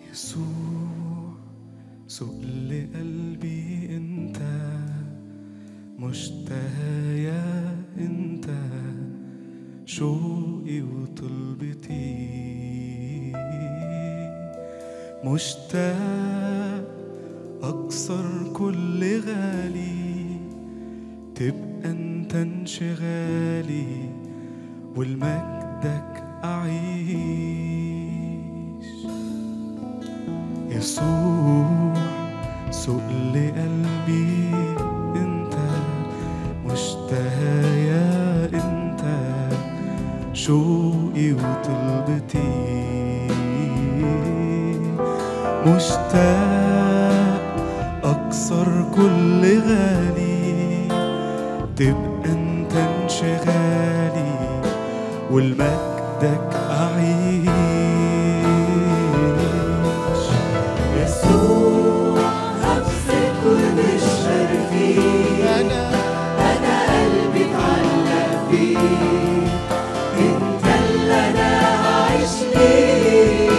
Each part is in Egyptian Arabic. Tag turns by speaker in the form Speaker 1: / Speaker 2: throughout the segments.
Speaker 1: يسوع سؤل قلبي انت مشتهيا انت شوقي وطلبتي مشتاق اكسر كل غالي تبقى انت انشغالي ولمجدك اعيش يسوع سؤل قلبي انت مشتهيا انت شوقي وطلبتي مشتاق اكسر كل غالي تبقى انت انشغالي ولمجدك اعيش
Speaker 2: يسوع همسك ونشهر فيك
Speaker 1: انا
Speaker 2: أنا قلبي اتعلق بيك أنت اللي أنا هعيش ليك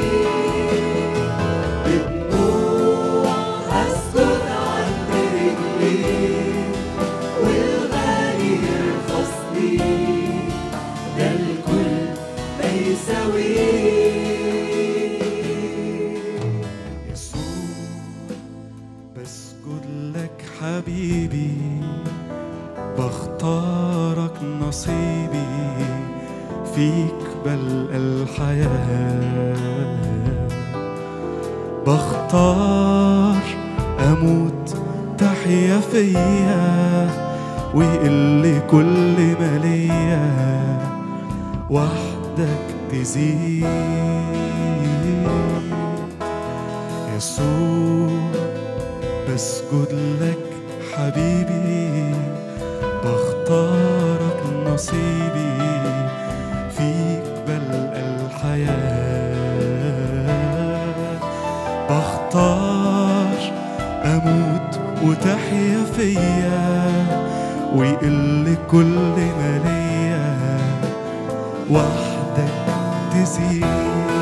Speaker 2: بدموع هسكت عند رجليك والغالي يرخص ليك ده الكل ما يساويك
Speaker 1: يسوع بسجد لك حبيبي بختارك نصيبي فيك بلقى الحياة بختار أموت تحيا فيا ويقل كل ما ليا وحدك تزيد يسوع بسجد لك حبيبي بختارك نصيبي فيك بلقى الحياة بختار أموت وتحيا فيا ويقل كل ما ليا وحدك تزيد